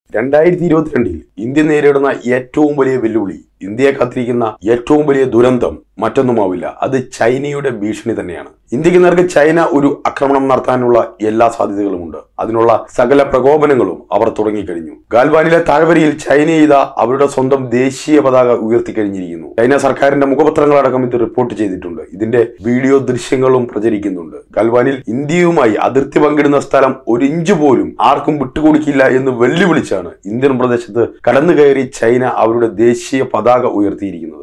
രണ്ടായിരത്തി ഇരുപത്തിരണ്ടിൽ ഇന്ത്യ നേരിടുന്ന ഏറ്റവും വലിയ വെല്ലുവിളി ഇന്ത്യയെ കാത്തിരിക്കുന്ന ഏറ്റവും വലിയ ദുരന്തം മറ്റൊന്നുമാവില്ല അത് ചൈനയുടെ ഭീഷണി തന്നെയാണ് ഇന്ത്യക്ക് നേർക്ക് ചൈന ഒരു ആക്രമണം നടത്താനുള്ള എല്ലാ സാധ്യതകളുമുണ്ട് അതിനുള്ള സകല പ്രകോപനങ്ങളും അവർ തുടങ്ങിക്കഴിഞ്ഞു ഗാൽവാനിലെ താഴ്വരയിൽ ചൈന ചെയ്ത അവരുടെ സ്വന്തം ദേശീയ പതാക ഉയർത്തിക്കഴിഞ്ഞിരിക്കുന്നു ചൈന സർക്കാരിന്റെ മുഖപത്രങ്ങളടക്കം ഇത് റിപ്പോർട്ട് ചെയ്തിട്ടുണ്ട് ഇതിന്റെ വീഡിയോ ദൃശ്യങ്ങളും പ്രചരിക്കുന്നുണ്ട് ഗൽവാനിൽ ഇന്ത്യയുമായി അതിർത്തി പങ്കിടുന്ന സ്ഥലം ഒരു ഇഞ്ച് പോലും ആർക്കും വിട്ടുകൊടുക്കില്ല എന്ന് വെല്ലുവിളിച്ചാണ് ഇന്ത്യൻ പ്രദേശത്ത് കടന്നു കയറി ചൈന അവരുടെ ദേശീയ പതാക ഉയർത്തിയിരിക്കുന്നത്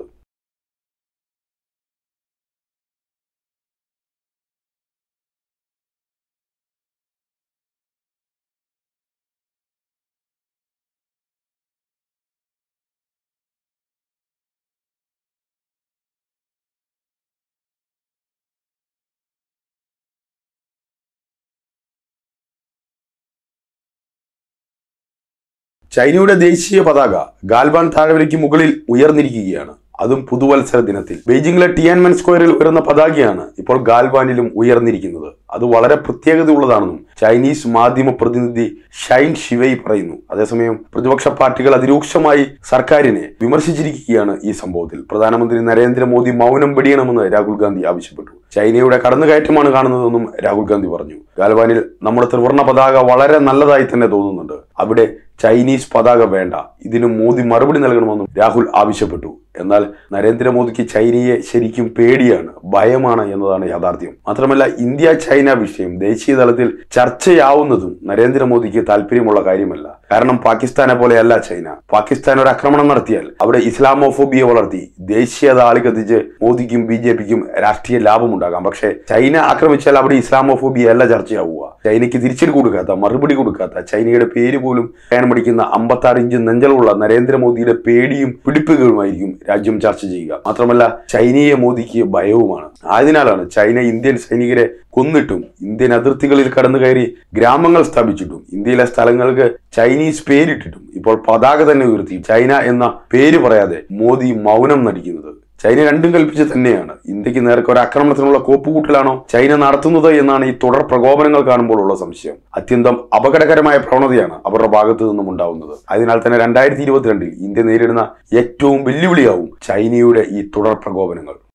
ചൈനയുടെ ദേശീയ പതാക ഗാൽവാൻ താഴ്വരയ്ക്ക് മുകളിൽ ഉയർന്നിരിക്കുകയാണ് അതും പുതുവത്സര ദിനത്തിൽ ബെയ്ജിംഗിലെ ടിയാൻമൻ സ്ക്വയറിൽ ഉയർന്ന പതാകയാണ് ഇപ്പോൾ ഗാൽവാനിലും ഉയർന്നിരിക്കുന്നത് അത് വളരെ പ്രത്യേകതയുള്ളതാണെന്നും ചൈനീസ് മാധ്യമ പ്രതിനിധി ഷൈൻ ഷിവൈ പറയുന്നു അതേസമയം പ്രതിപക്ഷ പാർട്ടികൾ അതിരൂക്ഷമായി സർക്കാരിനെ വിമർശിച്ചിരിക്കുകയാണ് ഈ സംഭവത്തിൽ പ്രധാനമന്ത്രി നരേന്ദ്രമോദി മൗനം വെടിയണമെന്ന് രാഹുൽ ഗാന്ധി ആവശ്യപ്പെട്ടു ചൈനയുടെ കടന്നുകയറ്റമാണ് കാണുന്നതെന്നും രാഹുൽ ഗാന്ധി പറഞ്ഞു ഗാൽവാനിൽ നമ്മുടെ ത്രിവർണ്ണ പതാക വളരെ നല്ലതായി തന്നെ തോന്നുന്നുണ്ട് അവിടെ ചൈനീസ് പതാക വേണ്ട ഇതിന് മോദി മറുപടി നൽകണമെന്നും രാഹുൽ ആവശ്യപ്പെട്ടു എന്നാൽ നരേന്ദ്രമോദിക്ക് ചൈനയെ ശരിക്കും പേടിയാണ് ഭയമാണ് എന്നതാണ് യാഥാർത്ഥ്യം മാത്രമല്ല ഇന്ത്യ ചൈന വിഷയം ദേശീയ തലത്തിൽ ചർച്ചയാവുന്നതും നരേന്ദ്രമോദിക്ക് താല്പര്യമുള്ള കാര്യമല്ല കാരണം പാകിസ്ഥാനെ പോലെയല്ല ചൈന പാകിസ്ഥാൻ ഒരു ആക്രമണം നടത്തിയാൽ അവിടെ ഇസ്ലാമോഫോബിയെ വളർത്തി ദേശീയത ആളിക്കത്തിച്ച് മോദിക്കും ബി ജെ പിക്കും രാഷ്ട്രീയ ലാഭമുണ്ടാകാം പക്ഷേ ചൈന ആക്രമിച്ചാൽ അവിടെ ഇസ്ലാമോഫോബിയ അല്ല ചർച്ചയാവുക ചൈനയ്ക്ക് തിരിച്ചടി കൊടുക്കാത്ത മറുപടി കൊടുക്കാത്ത ചൈനയുടെ പേര് പോലും പേനമടിക്കുന്ന അമ്പത്തി ആറ് ഇഞ്ച് നെഞ്ചളുള്ള നരേന്ദ്രമോദിയുടെ പേടിയും പിടിപ്പുകളുമായിരിക്കും രാജ്യം ചർച്ച ചെയ്യുക മാത്രമല്ല ചൈനയെ മോദിക്ക് ഭയവുമാണ് ആയതിനാലാണ് ചൈന ഇന്ത്യൻ സൈനികരെ കൊന്നിട്ടും ഇന്ത്യൻ അതിർത്തികളിൽ കടന്നു കയറി ഗ്രാമങ്ങൾ സ്ഥാപിച്ചിട്ടും ഇന്ത്യയിലെ സ്ഥലങ്ങൾക്ക് ചൈനീസ് പേരിട്ടിട്ടും ഇപ്പോൾ പതാക തന്നെ ഉയർത്തി ചൈന എന്ന പേര് പറയാതെ മോദി മൗനം നടിക്കുന്നത് ചൈന രണ്ടും കൽപ്പിച്ച് തന്നെയാണ് ഇന്ത്യക്ക് നേർക്ക് ഒരു ആക്രമണത്തിനുള്ള കോപ്പുകൂട്ടലാണോ ചൈന നടത്തുന്നത് എന്നാണ് ഈ തുടർ പ്രകോപനങ്ങൾ കാണുമ്പോൾ ഉള്ള സംശയം അത്യന്തം അപകടകരമായ പ്രവണതയാണ് അവരുടെ ഭാഗത്തു നിന്നും ഉണ്ടാവുന്നത് അതിനാൽ തന്നെ രണ്ടായിരത്തി ഇരുപത്തിരണ്ടിൽ ഇന്ത്യ നേരിടുന്ന ഏറ്റവും വെല്ലുവിളിയാവും ചൈനയുടെ ഈ തുടർ പ്രകോപനങ്ങൾ